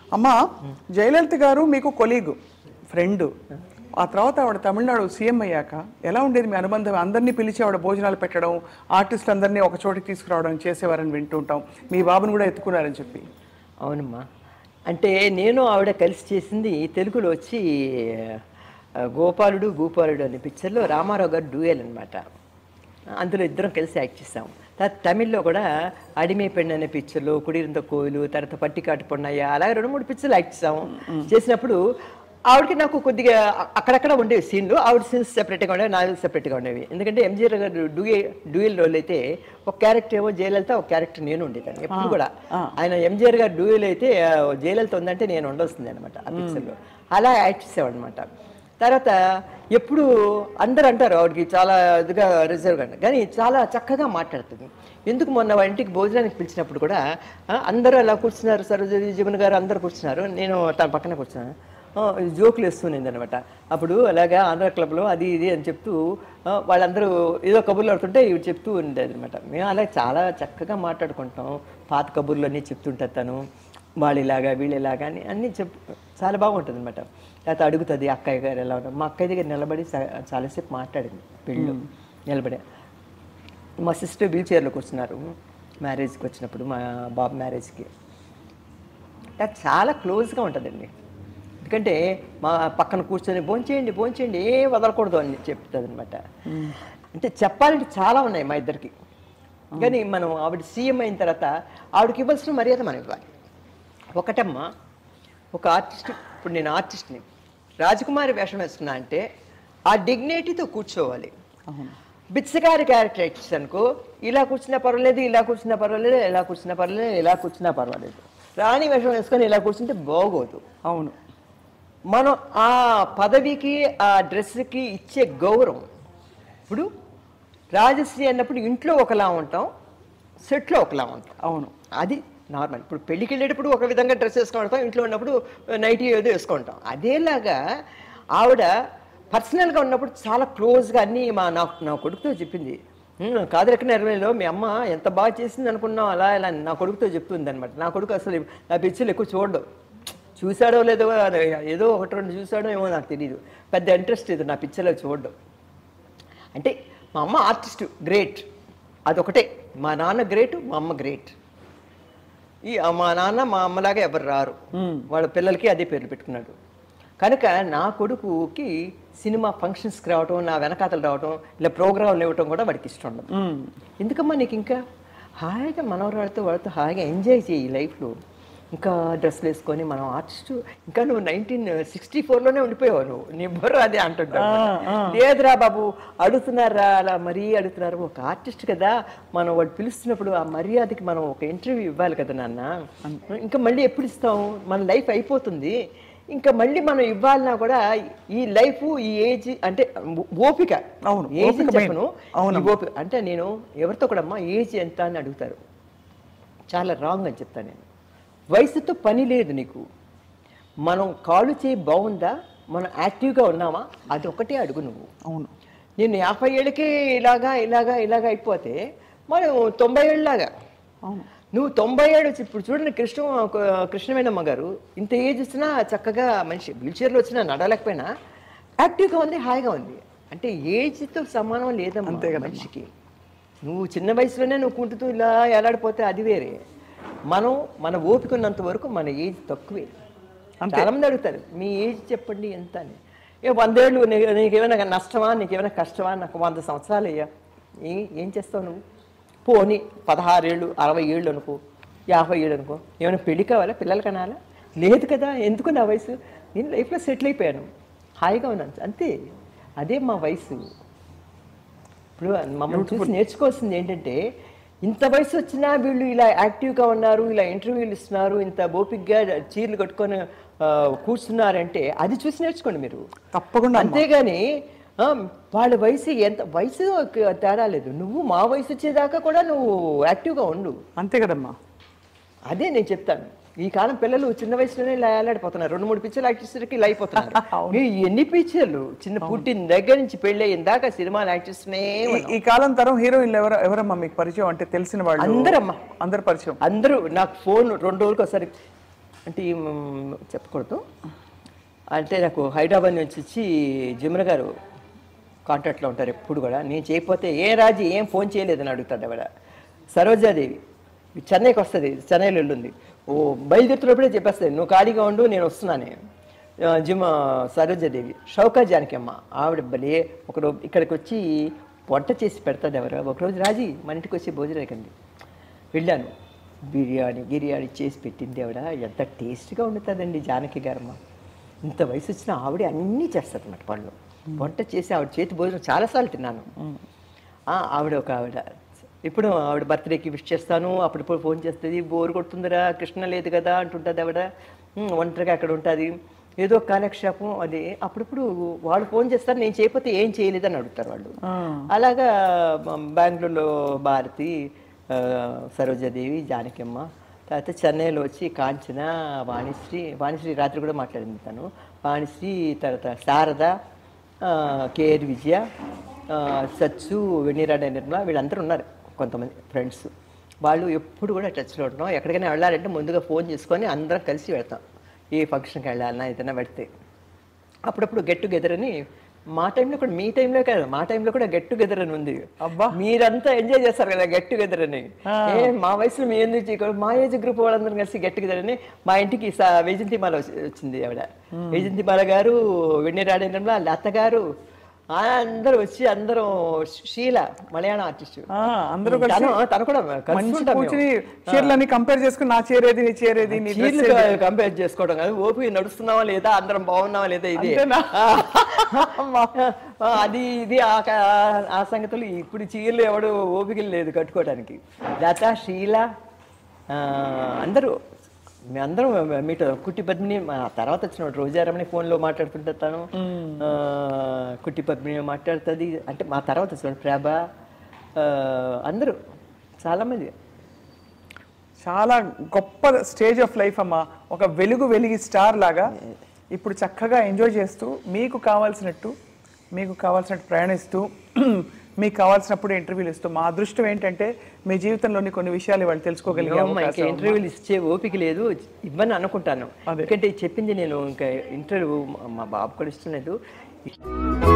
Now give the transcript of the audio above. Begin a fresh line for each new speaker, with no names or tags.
అమ్మా జయలలిత గారు మీకు కొలీగు ఫ్రెండ్ ఆ తర్వాత ఆవిడ తమిళనాడు సీఎం అయ్యాక ఎలా ఉండేది మీ అనుబంధం అందరినీ పిలిచి ఆవిడ భోజనాలు పెట్టడం ఆర్టిస్ట్ అందరినీ ఒక చోటికి తీసుకురావడం చేసేవారని వింటుంటాం మీ బాబుని కూడా ఎత్తుకున్నారని చెప్పి
అవునమ్మా అంటే నేను ఆవిడ కలిసి చేసింది తెలుగులో వచ్చి ఆ, గోపాలుడు భూపాలుడు అనే పిక్చర్లో రామారావు గారు డూయల్ అనమాట అందులో ఇద్దరం కలిసి యాక్ట్ చేసాం తర్వాత తమిళ్లో కూడా అడిమే పెండు అనే పిక్చర్లో కుడిరింత కోయిలు తర్వాత పట్టికాటు పొన్నయ్య అలాగే రెండు మూడు పిక్చర్లు యాక్ట్ చేసాం చేసినప్పుడు ఆవిడకి నాకు కొద్దిగా అ- అక్కడక్కడ ఉండేవి సీన్లు ఆవిడ సీన్స్ సెపరేట్గా ఉండేవి నా సెపరేట్గా ఉండేవి ఎందుకంటే ఎంజీఆర్ గారు డూయే డూయల్ రోల్ అయితే ఒక క్యారెక్టర్ ఏమో జయలలిత ఒక క్యారెక్టర్ నేను ఉండేదాన్ని ఎప్పుడు కూడా ఆయన ఎంజీఆర్ గారు డూయల్ అయితే ఆ, జయలలిత ఉందంటే నేను ఉండాల్సిందే అనమాట ఆ పిక్చర్లో అలా యాక్ట్ చేసేవాడనమాట తర్వాత ఎప్పుడు అందరు అంటారు ఆవిడకి చాలా ఇదిగా రిజర్వ్ గా కానీ చాలా చక్కగా మాట్లాడుతుంది ఎందుకు మొన్న వాళ్ళ ఇంటికి భోజనానికి పిలిచినప్పుడు కూడా ఆ, అందరూ అలా కూర్చున్నారు సరోజరి జీవన్ గారు అందరు కూర్చున్నారు నేను తన పక్కన కూర్చున్నాను ఆ, జోకులు వేస్తున్నది అనమాట అప్పుడు అలాగా ఆంధ్ర క్లబ్లో అది ఇది అని చెప్తూ ఆ, వాళ్ళందరూ ఏదో కబుర్లు ఆడుతుంటే ఇవి చెప్తూ ఉండేది అనమాట మేము అలా చాలా చక్కగా మాట్లాడుకుంటాం పాత కబుర్లు అన్నీ చెప్తుంటారు తను వాళ్ళు ఇలాగా వీళ్ళు ఇలాగా అని అన్నీ చెప్ చాలా బాగుంటుంది అనమాట లేకపోతే అడుగుతుంది అక్కయ్య గారు ఎలా ఉన్నారు మా అక్కయ్య దగ్గర నిలబడి చా- చాలాసేపు మాట్లాడింది పెళ్ళు నిలబడి మా సిస్టర్ వీల్ చైర్లో కూర్చున్నారు మ్యారేజ్కి వచ్చినప్పుడు మా బాబు మ్యారేజ్కి నాకు చాలా క్లోజ్గా ఉంటుందండి ఎందుకంటే మా పక్కన కూర్చొని భోంచేయండి భోంచేయండి ఏ వదలకూడదు అని చెప్తుంది అనమాట అంటే చెప్పాలంటే చాలా ఉన్నాయి మా ఇద్దరికి కానీ మనం ఆవిడ సీఎం అయిన తర్వాత ఆవిడకి ఇవ్వాల్సిన మర్యాద మనం ఇవ్వాలి ఒకటమ్మా ఒక ఆర్టిస్ట్ ఇప్పుడు నేను ఆర్టిస్ట్ని రాజకుమారి వేషం వేస్తున్నా అంటే ఆ డిగ్నిటీతో కూర్చోవాలి బిచ్చగారి క్యారెక్టర్ యాక్టర్స్ అనుకో ఇలా కూర్చున్నా పర్వాలేదు ఇలా కూర్చున్నా పర్వాలేదు ఇలా కూర్చున్నా పర్వాలేదు ఇలా కూర్చున్నా పర్వాలేదు రాణి వేషం వేసుకొని ఇలా కూర్చుంటే బాగోదు
అవును
మనం ఆ పదవికి ఆ డ్రెస్కి ఇచ్చే గౌరవం ఇప్పుడు రాజశ్రీ అన్నప్పుడు ఇంట్లో ఒకలా ఉంటాం సెట్లో ఒకలా ఉంటాం
అవును
అది నార్మల్ ఇప్పుడు పెళ్ళికి వెళ్ళేటప్పుడు ఒక విధంగా డ్రెస్ వేసుకుంటాం ఇంట్లో ఉన్నప్పుడు నైటీ ఏదో వేసుకుంటాం అదేలాగా ఆవిడ పర్సనల్గా ఉన్నప్పుడు చాలా క్లోజ్గా అన్నీ మా నా నా కొడుకుతో చెప్పింది "ఉమ్, కాదరక నెరవేలో మీ అమ్మ ఎంత బాగా చేసింది అనుకున్నాం అలా ఇలా అని నా కొడుకుతో చెప్తుంది అనమాట నా కొడుకు అసలు నా పిక్చర్లు ఎక్కువ చూడడు చూశాడో లేదో అది ఏదో ఒకటి రెండు చూశాడో ఏమో నాకు తెలియదు పెద్ద ఇంట్రెస్ట్ ఇది నా పిక్చర్లో చూడడం అంటే మా అమ్మ ఆర్టిస్ట్ గ్రేట్ అదొకటే మా నాన్న గ్రేట్ మా అమ్మ గ్రేట్ ఈ మా నాన్న మా అమ్మలాగా ఎవరు రారు వాళ్ళ పిల్లలకి అదే పేర్లు పెట్టుకున్నాడు కనుక నా కొడుకుకి సినిమా ఫంక్షన్స్కి రావటం నా వెనకాతలు రావటం ఇలా ప్రోగ్రాంలు ఇవ్వటం కూడా వాడికి ఇష్టం ఉండదు ఎందుకమ్మా నీకు ఇంకా హాయిగా మనవరాడితో వాడితో హాయిగా ఎంజాయ్ చేయి లైఫ్లో ఇంకా డ్రెస్లు వేసుకొని మనం ఆర్టిస్ట్ ఇంకా నువ్వు నైన్టీన్ సిక్స్టీ ఫోర్లోనే ఉండిపోయావు నువ్వు నీ బుర్ర అదే అంటుంటావు లేదురా బాబు అడుగుతున్నారా అలా మరీ అడుగుతున్నారు ఒక ఆర్టిస్ట్ కదా మనం వాడు పిలుస్తున్నప్పుడు ఆ మర్యాదకి మనం ఒక ఇంటర్వ్యూ ఇవ్వాలి కదా నాన్న ఇంకా మళ్ళీ ఎప్పుడు ఇస్తాం మన లైఫ్ అయిపోతుంది ఇంకా మళ్ళీ మనం ఇవ్వాలన్నా కూడా ఈ లైఫ్ ఈ ఏజ్ అంటే ఓపిక
అవును,
ఏజ్
ఓపిక main.
చెప్పను ఈ ఓపిక అంటే నేను ఎవరితో కూడా అమ్మా ఏజ్ ఎంత అని అడుగుతారు చాలా రాంగ్ అని చెప్తాను నేను వయసుతో పని లేదు నీకు మనం కాలు చేయి బాగుందా మనం యాక్టివ్గా ఉన్నామా అది ఒకటే అడుగు నువ్వు
అవును
నేను యాభై ఏళ్ళకే ఇలాగా ఇలాగా ఇలాగా అయిపోతే మనం తొంభై ఏళ్ళలాగా
అవును
నువ్వు తొంభై ఏడు వచ్చి ఇప్పుడు చూడండి కృష్ణ కృష్ణవేణమ్మ గారు ఇంత ఏజ్ వచ్చినా చక్కగా మనిషి వీల్ చైర్లో వచ్చినా నడవలేకపోయినా యాక్టివ్గా ఉంది హాయిగా ఉంది అంటే ఏజ్తో సమానం లేదమ్మా మనిషికి నువ్వు చిన్న వయసులోనే నువ్వు కుంటుతూ ఇలా ఎలాడిపోతే అది వేరే మనం మన ఓపిక ఉన్నంత వరకు మన ఏజ్ తక్కువే చాలా మంది అడుగుతారు మీ ఏజ్ చెప్పండి ఎంత అని ఏ వందేళ్ళు నీ- నీకేమైనా నష్టమా నీకేమైనా కష్టమా నాకు వంద సంవత్సరాలు అయ్యా ఏ ఏం చేస్తావు నువ్వు పోనీ పదహారేళ్ళు అరవై ఏళ్ళు అనుకో యాభై ఏళ్ళు అనుకో ఏమైనా పెళ్లి కావాలా పిల్లలు కనాలా లేదు కదా ఎందుకు నా వయసు నేను లైఫ్లో సెటిల్ అయిపోయాను హాయిగా ఉన్నాను అంతే అదే మా వయసు ఇప్పుడు మమ్మల్ని చూసి నేర్చుకోవాల్సింది ఏంటంటే ఇంత వయసు వచ్చినా వీళ్ళు ఇలా యాక్టివ్గా ఉన్నారు ఇలా ఇంటర్వ్యూలు ఇస్తున్నారు ఇంత ఓపిక్గా చీరలు కట్టుకొని ఆ, కూర్చున్నారంటే అది చూసి నేర్చుకోండి మీరు
తప్పకుండా అమ్మా.
అంతేగాని ఆ, వాళ్ళ వయసు ఎంత వయసు ఒక తేడా లేదు నువ్వు మా వయసు వచ్చేదాకా కూడా నువ్వు యాక్టివ్గా ఉండు
అంతే కదమ్మా
అదే నేను చెప్తాను ఈ కాలం పిల్లలు చిన్న వయసులోనే ఇలా ఏలాడిపోతున్నారు రెండు మూడు పిక్చర్లు యాక్ట్ చేసేసరికి ఇలా అయిపోతున్నారు మీరు ఎన్ని పిక్చర్లు చిన్న పుట్టిన దగ్గర నుంచి పెళ్ళి అయిన దాకా సినిమాలు యాక్ట్ చేస్తూనే
ఈ- ఈ కాలం తరం హీరోయిన్లు ఎవరు ఎవరమ్మా మీకు పరిచయం అంటే తెలిసిన వాళ్ళు
అందరమ్మా
అందరు పరిచయం
అందరూ నాకు ఫోన్ రెండు రోజులకు ఒకసారి అంటే ఈ, మ్, చెప్పకూడదు అంటే నాకు హైదరాబాద్ నుంచి వచ్చి జిమ్ర గారు కాంటాక్ట్లో ఉంటారు ఎప్పుడు కూడా నేను చేయకపోతే ఏ రాజు ఏం ఫోన్ చేయలేదని అడుగుతాడు ఆవిడ సరోజాదేవి చెన్నైకి వస్తుంది చెన్నైలో వెళ్ళింది ఓ బయలుదేరుతున్నప్పుడే చెప్పేస్తుంది నువ్వు ఖాళీగా ఉండు నేను వస్తున్నాను ఆ, జిమ్ ఆ, సరోజాదేవి షౌకా జానకమ్మ ఆవిడ బలే ఒకరోజు ఇక్కడికి వచ్చి వంట చేసి పెడతాడు ఎవరు ఒకరోజు రాజీ మన ఇంటికి వచ్చి భోజనానికండి వెళ్ళాను బిర్యానీ గిర్యానీ చేసి పెట్టింది ఆవిడ ఎంత టేస్ట్గా వండుతుందండి జానకి గారమ్మ ఇంత వయసు వచ్చిన ఆవిడ అన్నీ చేస్తారు అన్నమాట వాళ్ళు వంట చేసి ఆవిడ చేతి భోజనం చాలాసార్లు తిన్నాను ఆ, ఆవిడ ఒక ఆవిడ ఇప్పుడు ఆవిడ బర్త్డేకి విష్ చేస్తాను అప్పుడప్పుడు ఫోన్ చేస్తుంది బోర్ కొడుతుందిరా కృష్ణ లేదు కదా అంటుంటుంది ఆవిడ "ఉమ్, ఒంటరిగా అక్కడ ఉంటుంది ఏదో కాలక్షేపం అది అప్పుడప్పుడు వాళ్ళు ఫోన్ చేస్తారు నేను చేయకపోతే ఏం చేయలేదని అడుగుతారు వాళ్ళు అలాగా మ- బెంగళూరులో భారతి ఆ, సరోజాదేవి జానకమ్మ తర్వాత చెన్నైలో వచ్చి కాంచన వాణిశ్రీ వాణిశ్రీ రాత్రి కూడా మాట్లాడింది తను వాణిశ్రీ తర్వాత శారద ఆ, కేఆర్ విజయ ఆ, సచ్చు వెన్నీరాడ నిర్మల వీళ్ళందరూ ఉన్నారు కొంతమంది ఫ్రెండ్స్ వాళ్ళు ఎప్పుడు కూడా టచ్లో ఉంటున్నాం ఎక్కడికైనా వెళ్ళాలంటే ముందుగా ఫోన్ చేసుకొని అందరం కలిసి వెళ్తాం ఏ ఫంక్షన్కి వెళ్ళాలన్నా ఏదైనా పెడితే అప్పుడప్పుడు గెట్ టుగెదర్ అని మా టైంలో కూడా మీ టైంలో కాదు మా టైంలో కూడా గెట్ టుగెదర్ అని ఉంది
అబ్బా.
మీరంతా ఎంజాయ్ చేస్తారు కదా గెట్ టుగెదర్ అని ఏ మా వయసులో మీ ఎందుకు చేయకూడదు మా ఏజ్ గ్రూప్ వాళ్ళందరం కలిసి గెట్ టుగెదర్ అని మా ఇంటికి స- వైజంతిమాల వచ్చి- వచ్చింది ఆవిడ వైజంతిమాల గారు వెన్నెరాడేంద్రంలో లత గారు ఆ, అందరూ వచ్చి అందరం షీల మలయాళం ఆర్టిస్ట్
ఆ, అందరూ కలిసి
తను తను కూడా కలిసి
మంచి
ఉంటాం మేము.
కూర్చుని చీరలన్నీ కంపేర్ చేసుకుని నా చీరేది నీ చీరేది నీ డ్రెస్
చీరలు కంపేర్ చేసుకోవడం కాదు ఓపి నడుస్తున్నావా లేదా అందరం బాగున్నావా లేదా ఇది
అంతేనా?
ఆ, అది ఇది ఆ క- ఆ సంగతులు ఇప్పుడు చీరలు ఎవడు ఓపిక లేదు కట్టుకోవడానికి లత శీల ఆ, అందరూ మేమందరం మీట కుట్టి పద్మిని మా తర్వాత వచ్చిన రోజారమని ఫోన్లో మాట్లాడుతుంటే తను ఆ, కుట్టి పద్మిని మాట్లాడుతుంది అంటే మా తర్వాత వచ్చిన ప్రభ ఆ, అందరూ చాలామంది
చాలా గొప్ప స్టేజ్ ఆఫ్ లైఫ్ అమ్మా ఒక వెలుగు వెలిగి స్టార్ లాగా ఇప్పుడు చక్కగా ఎంజాయ్ చేస్తూ మీకు కావాల్సినట్టు మీకు కావాల్సినట్టు ప్రయాణిస్తూ మీకు కావాల్సినప్పుడు ఇంటర్వ్యూలు ఇస్తూ మా అదృష్టం ఏంటంటే మీ జీవితంలోని కొన్ని విషయాలు వాళ్ళు తెలుసుకోగలిగే
అమ్మా, ఇంకా
అవకాశం
ఇంటర్వ్యూలు ఇచ్చే ఓపిక లేదు ఇవ్వని అనుకుంటాను
అదే.
ఎందుకంటే చెప్పింది నేను ఇంకా ఇంటర్వ్యూ మా బాబు కూడా ఇష్టం లేదు